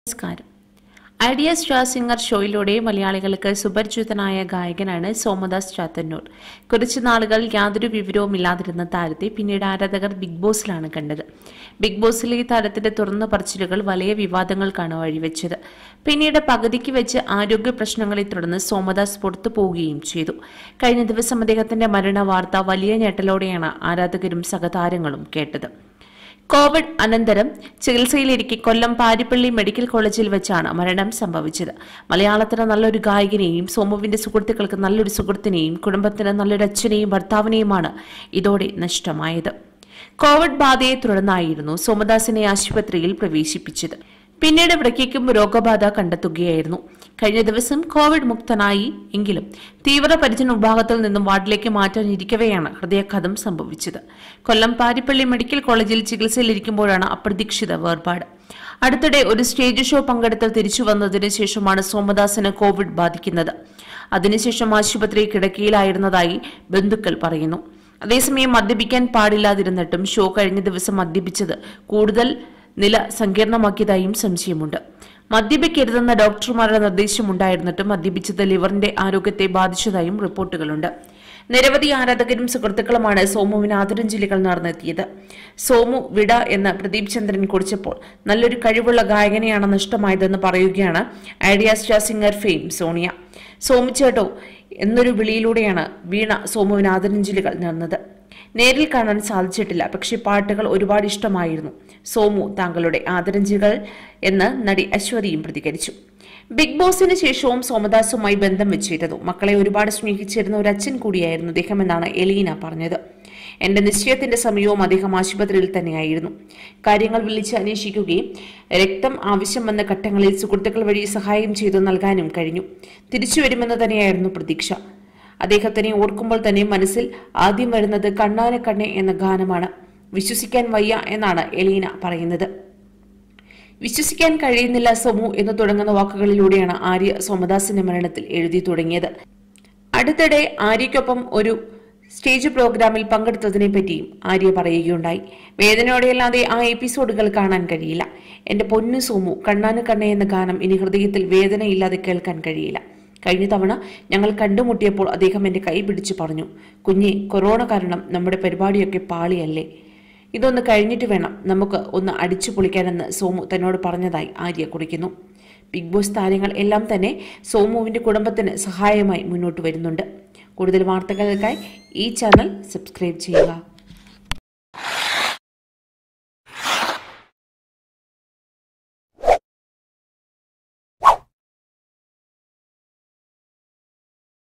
നമസ്കാരം idea star singer ഷോയിലൂടെ മലയാളികൾക്ക് സുപരിചിതനായ ഗായകനാണ് സോമദാസ് ചാത്തന്നൂർ കുറച്ചു നാളുകൾ യാതൊരു വിവരവും ഇല്ലാതിരുന്ന താരത്തെ പിന്നീട് ആരാധകർ ബിഗ് ബോസിലാണ് കണ്ടത് ബിഗ് ബോസിലെ ഈ താരത്തിന്റെ തുറന്ന പറച്ചിലുകൾ വലിയ വിവാദങ്ങൾക്കാണ് വഴിവെച്ചത് പിന്നീട് പകുതിക്ക് വെച്ച് ആരോഗ്യ പ്രശ്നങ്ങളെ തുടർന്ന് സോമദാസ് പുറത്തു പോവുകയും ചെയ്തു കഴിഞ്ഞ ദിവസം അദ്ദേഹത്തിന്റെ മരണ വാർത്ത വലിയ ഞെട്ടലോടെയാണ് ആരാധകരും സഹതാരങ്ങളും കേട്ടത് കോവിഡ് അനന്തരം ചികിത്സയിലിരിക്കെ കൊല്ലം പാരിപ്പള്ളി മെഡിക്കൽ കോളേജിൽ വെച്ചാണ് മരണം സംഭവിച്ചത് മലയാളത്തിന് നല്ലൊരു ഗായകനെയും സോമുവിന്റെ സുഹൃത്തുക്കൾക്ക് നല്ലൊരു സുഹൃത്തിനെയും കുടുംബത്തിന് നല്ലൊരു അച്ഛനെയും ഭർത്താവിനെയുമാണ് ഇതോടെ നഷ്ടമായത് കോവിഡ് ബാധയെ തുടർന്നായിരുന്നു സോമദാസിനെ ആശുപത്രിയിൽ പ്രവേശിപ്പിച്ചത് പിന്നീട് വൃക്കയ്ക്കും രോഗബാധ കണ്ടെത്തുകയായിരുന്നു കഴിഞ്ഞ ദിവസം കോവിഡ് മുക്തനായി എങ്കിലും തീവ്രപരിചരണ വിഭാഗത്തിൽ നിന്നും വാർഡിലേക്ക് മാറ്റാനിരിക്കവെയാണ് ഹൃദയാഘാതം സംഭവിച്ചത് കൊല്ലം പാരിപ്പള്ളി മെഡിക്കൽ കോളേജിൽ ചികിത്സയിലിരിക്കുമ്പോഴാണ് അപ്രതീക്ഷിത വേർപാട് അടുത്തിടെ ഒരു സ്റ്റേജ് ഷോ പങ്കെടുത്ത് തിരിച്ചു വന്നതിന് ശേഷമാണ് സോമദാസിന് കോവിഡ് ബാധിക്കുന്നത് അതിനുശേഷം ആശുപത്രി കിടക്കയിലായിരുന്നതായി ബന്ധുക്കൾ പറയുന്നു അതേസമയം മദ്യപിക്കാൻ പാടില്ലാതിരുന്നിട്ടും ഷോ കഴിഞ്ഞ ദിവസം മദ്യപിച്ചത് കൂടുതൽ നില സങ്കീർണമാക്കിയതായും സംശയമുണ്ട് മദ്യപിക്കരുതെന്ന ഡോക്ടർമാരുടെ നിർദ്ദേശമുണ്ടായിരുന്നിട്ടും മദ്യപിച്ചത് ലിവറിന്റെ ആരോഗ്യത്തെ ബാധിച്ചതായും റിപ്പോർട്ടുകളുണ്ട് നിരവധി ആരാധകരും സുഹൃത്തുക്കളുമാണ് സോമുവിന് ആദരാഞ്ജലികൾ നടന്നെത്തിയത് സോമു വിട എന്ന് പ്രദീപ് ചന്ദ്രൻ കുറിച്ചപ്പോൾ നല്ലൊരു കഴിവുള്ള ഗായകനെയാണ് നഷ്ടമായതെന്ന് പറയുകയാണ് Idea star singer fame Sonia Somu ചേട്ടോ എന്നൊരു വിളിയിലൂടെയാണ് വീണ സോമുവിന് ആദരാഞ്ജലികൾ നേർന്നത് നേരിൽ കാണാൻ സാധിച്ചിട്ടില്ല പക്ഷേ പാട്ടുകൾ ഒരുപാട് ഇഷ്ടമായിരുന്നു സോമു താങ്കളുടെ ആദരാഞ്ജലികൾ എന്ന് നടി അശ്വതിയും പ്രതികരിച്ചു ബിഗ് ബോസിന് ശേഷവും സോമദാസുമായി ബന്ധം വെച്ചിരുന്നു മക്കളെ ഒരുപാട് സ്നേഹിച്ചിരുന്ന ഒരു അച്ഛൻ കൂടിയായിരുന്നു അദ്ദേഹമെന്നാണ് എലീന പറഞ്ഞത് എന്റെ നിശ്ചയത്തിന്റെ സമയവും അദ്ദേഹം ആശുപത്രിയിൽ തന്നെയായിരുന്നു കാര്യങ്ങൾ വിളിച്ച് അന്വേഷിക്കുകയും രക്തം ആവശ്യം വന്ന ഘട്ടങ്ങളിൽ സുഹൃത്തുക്കൾ വഴി സഹായം ചെയ്തു നൽകാനും കഴിഞ്ഞു തിരിച്ചു വരുമെന്ന് തന്നെയായിരുന്നു പ്രതീക്ഷ അദ്ദേഹത്തിനെ ഓർക്കുമ്പോൾ തന്നെ മനസ്സിൽ ആദ്യം വരുന്നത് കണ്ണാന കണ്ണെ എന്ന ഗാനമാണ് വിശ്വസിക്കാൻ വയ്യ എന്നാണ് എലീന പറയുന്നത് വിശ്വസിക്കാൻ കഴിയുന്നില്ല സോമു എന്ന് തുടങ്ങുന്ന വാക്കുകളിലൂടെയാണ് ആര്യ സോമദാസിന്റെ മരണത്തിൽ എഴുതി തുടങ്ങിയത് അടുത്തിടെ ആര്യയ്ക്കൊപ്പം ഒരു സ്റ്റേജ് പ്രോഗ്രാമിൽ പങ്കെടുത്തതിനെ പറ്റിയും ആര്യ പറയുകയുണ്ടായി വേദനയോടെയല്ലാതെ ആ എപ്പിസോഡുകൾ കാണാൻ കഴിയില്ല എന്റെ പൊന്നു സോമു കണ്ണാന് കണ്ണേ എന്ന ഗാനം ഇനി ഹൃദയത്തിൽ വേദനയില്ലാതെ കേൾക്കാൻ കഴിയില്ല കഴിഞ്ഞ തവണ ഞങ്ങൾ കണ്ടുമുട്ടിയപ്പോൾ അദ്ദേഹം എന്റെ കൈ പിടിച്ചു പറഞ്ഞു കുഞ്ഞെ കൊറോണ കാരണം നമ്മുടെ പരിപാടിയൊക്കെ പാളിയല്ലേ ഇതൊന്ന് കഴിഞ്ഞിട്ട് വേണം നമുക്ക് ഒന്ന് അടിച്ചു പൊളിക്കാനെന്ന് സോമു തന്നോട് പറഞ്ഞതായി ആര്യ കുറിക്കുന്നു ബിഗ് ബോസ് താരങ്ങൾ എല്ലാം തന്നെ സോമുവിന്റെ കുടുംബത്തിന് സഹായമായി മുന്നോട്ട് വരുന്നുണ്ട് കൂടുതൽ വാർത്തകൾക്കായി ഈ ചാനൽ സബ്സ്ക്രൈബ് ചെയ്യുക